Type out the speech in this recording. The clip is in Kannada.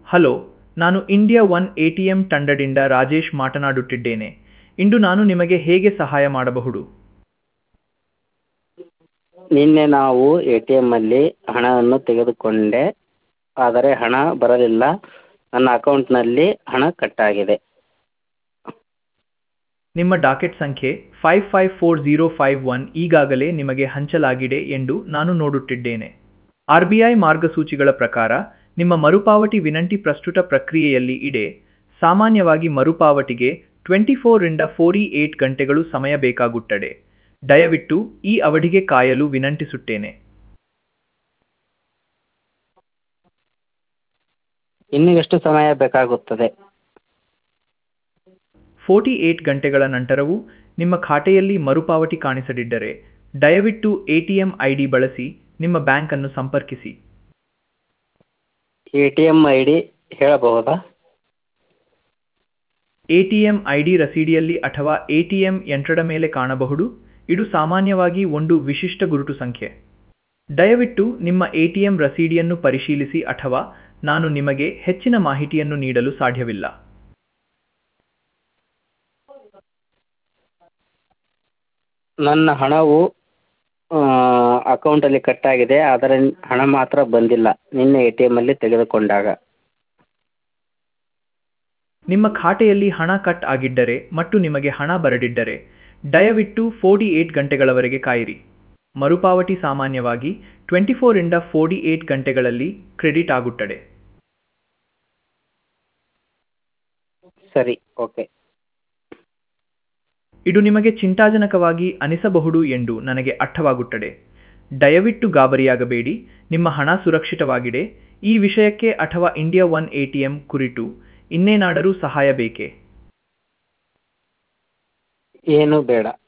ಹಲೋ ನಾನು India one A T M ತಂಡದಿಂದ ರಾಜೇಶ್ ಮಾತನಾಡುತ್ತಿದ್ದೇನೆ ಇಂದು ನಾನು ನಿಮಗೆ ಹೇಗೆ ಸಹಾಯ ಮಾಡಬಹುದು ನಿನ್ನೆ ನಾವು ಎ ಟಿ ಎಮ್ಮಲ್ಲಿ ಹಣವನ್ನು ತೆಗೆದುಕೊಂಡೆ ಆದರೆ ಹಣ ಬರಲಿಲ್ಲ ನನ್ನ ಅಕೌಂಟ್ನಲ್ಲಿ ಹಣ ಕಟ್ಟಾಗಿದೆ ನಿಮ್ಮ ಡಾಕೆಟ್ ಸಂಖ್ಯೆ five five four zero five one ಈಗಾಗಲೇ ನಿಮಗೆ ಹಂಚಲಾಗಿದೆ ಎಂದು ನಾನು ನೋಡುತ್ತಿದ್ದೇನೆ ಆರ್ ಬಿ ಐ ಮಾರ್ಗಸೂಚಿಗಳ ಪ್ರಕಾರ ನಿಮ್ಮ ಮರುಪಾವತಿ ವಿನಂತಿ ಪ್ರಸ್ತುತ ಪ್ರಕ್ರಿಯೆಯಲ್ಲಿ ಇದೆ ಸಾಮಾನ್ಯವಾಗಿ ಮರುಪಾವತಿಗೆ ಟ್ವೆಂಟಿ ಫೋರಿಂದ ಫೋರ್ಟಿ ಏಟ್ ಗಂಟೆಗಳು ಸಮಯ ಬೇಕಾಗುತ್ತದೆ ದಯವಿಟ್ಟು ಈ ಅವಧಿಗೆ ಕಾಯಲು ವಿನಂತಿಸುತ್ತೇನೆ ಇನ್ನು ಎಷ್ಟು ಸಮಯ ಬೇಕಾಗುತ್ತದೆ ಫೋರ್ಟಿ ಏಟ್ ಗಂಟೆಗಳ ನಂತರವೂ ನಿಮ್ಮ ಖಾತೆಯಲ್ಲಿ ಮರುಪಾವತಿ ಕಾಣಿಸದಿದ್ದರೆ ದಯವಿಟ್ಟು A T M I D ಬಳಸಿ ನಿಮ್ಮ ಬ್ಯಾಂಕನ್ನು ಸಂಪರ್ಕಿಸಿ A T M I D ಹೇಳಬಹುದಾ A T M I D ರಸೀದಿಯಲ್ಲಿ ಅಥವಾ ಎ ಟಿ ಎಂ ಯಂತ್ರದ ಮೇಲೆ ಕಾಣಬಹುದು ಇದು ಸಾಮಾನ್ಯವಾಗಿ ಒಂದು ವಿಶಿಷ್ಟ ಗುರುತು ಸಂಖ್ಯೆ ದಯವಿಟ್ಟು ನಿಮ್ಮ ಎ ಟಿ ಎಂ ರಸೀದಿಯನ್ನು ಪರಿಶೀಲಿಸಿ ಅಥವಾ ನಾನು ನಿಮಗೆ ಹೆಚ್ಚಿನ ಮಾಹಿತಿಯನ್ನು ನೀಡಲು ಸಾಧ್ಯವಿಲ್ಲ ನನ್ನ ಹಣವು ಅಕೌಂಟಲ್ಲಿ ಕಟ್ಟಾಗಿದೆ ಆದರೆ ಹಣ ಮಾತ್ರ ಬಂದಿಲ್ಲ ನಿನ್ನೆ ಎ ಟಿ ಎಮ್ಮಲ್ಲಿ ತೆಗೆದುಕೊಂಡಾಗ ನಿಮ್ಮ ಖಾತೆಯಲ್ಲಿ ಹಣ ಕಟ್ ಆಗಿದ್ದರೆ ಮತ್ತು ನಿಮಗೆ ಹಣ ಬರದಿದ್ದರೆ ದಯವಿಟ್ಟು ಫೋರ್ಟಿ ಏಟ್ ಗಂಟೆಗಳವರೆಗೆ ಕಾಯಿರಿ ಮರುಪಾವತಿ ಸಾಮಾನ್ಯವಾಗಿ ಟ್ವೆಂಟಿ ಫೋರಿಂದ ಫೋರ್ಟಿ ಏಟ್ ಗಂಟೆಗಳಲ್ಲಿ ಕ್ರೆಡಿಟ್ ಆಗುತ್ತದೆ ಸರಿ ಓಕೆ ಇದು ನಿಮಗೆ ಚಿಂತಾಜನಕವಾಗಿ ಅನಿಸಬಹುದು ಎಂದು ನನಗೆ ಅರ್ಥವಾಗುತ್ತದೆ ದಯವಿಟ್ಟು ಗಾಬರಿಯಾಗಬೇಡಿ ನಿಮ್ಮ ಹಣ ಸುರಕ್ಷಿತವಾಗಿದೆ ಈ ವಿಷಯಕ್ಕೆ ಅಥವಾ India one A T M ಕುರಿತು ಇನ್ನೇನಾದರೂ ಸಹಾಯ ಬೇಕೇ ಏನೂ ಬೇಡ